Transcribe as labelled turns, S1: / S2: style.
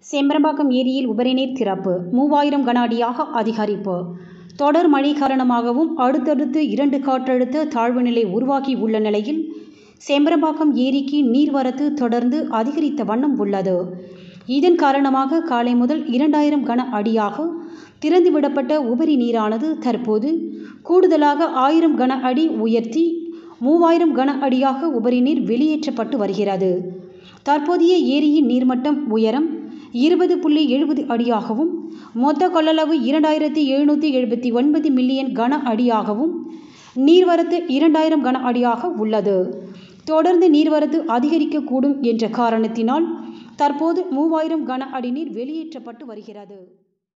S1: செம்பரம்பாக்கம் ஏரியில் உபரிநீர் திறப்பு மூவாயிரம் கன அடியாக அதிகரிப்பு தொடர் மழை காரணமாகவும் அடுத்தடுத்து இரண்டு காற்றழுத்த தாழ்வு நிலை உருவாகி உள்ள நிலையில் செம்பரம்பாக்கம் ஏரிக்கு நீர்வரத்து தொடர்ந்து அதிகரித்த வண்ணம் உள்ளது இதன் காரணமாக காலை முதல் இரண்டாயிரம் கன அடியாக திறந்துவிடப்பட்ட உபரி நீரானது தற்போது கூடுதலாக ஆயிரம் கன அடி உயர்த்தி மூவாயிரம் கன அடியாக உபரி நீர் வெளியேற்றப்பட்டு வருகிறது தற்போதைய ஏரியின் நீர்மட்டம் உயரம் இருபது புள்ளி எழுபது அடியாகவும் மொத்த கொள்ளளவு இரண்டாயிரத்தி எழுநூற்றி எழுபத்தி ஒன்பது மில்லியன் கன அடியாகவும் நீர்வரத்து இரண்டாயிரம் கன அடியாக உள்ளது தொடர்ந்து நீர்வரத்து அதிகரிக்கக்கூடும் என்ற காரணத்தினால் தற்போது மூவாயிரம் கன அடி நீர் வெளியேற்றப்பட்டு வருகிறது